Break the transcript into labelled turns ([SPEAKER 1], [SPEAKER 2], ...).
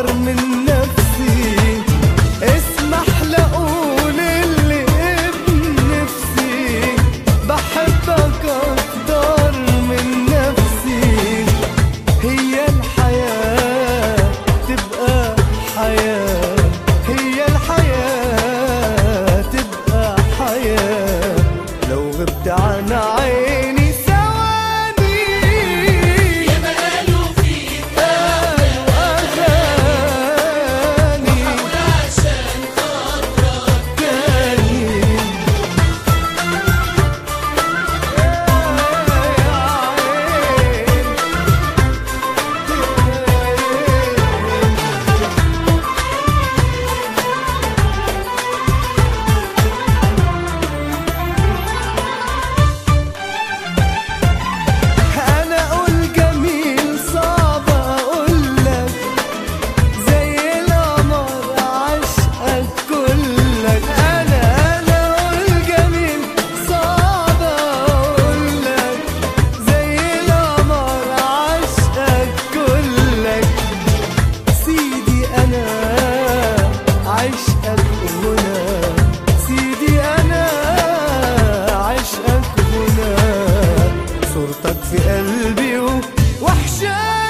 [SPEAKER 1] اكتر من نفسي اسمح لأقول اللي بنفسي بحبك اكتر من نفسي هي الحياة تبقى حياة هي الحياة تبقى حياة لو غبت عن عيني ثواني
[SPEAKER 2] ياما قالوا فيك
[SPEAKER 1] قالوا أغاني
[SPEAKER 2] عشان خاطرك
[SPEAKER 1] كاني انا اقول جميل صعب اقول لك زي القمر عشقك كلك انا انا اقول جميل صعب اقول لك زي القمر عشقك كلك سيدي انا عشقك هنا سيدي انا عشقك هنا صورتك في قلبي وحشاني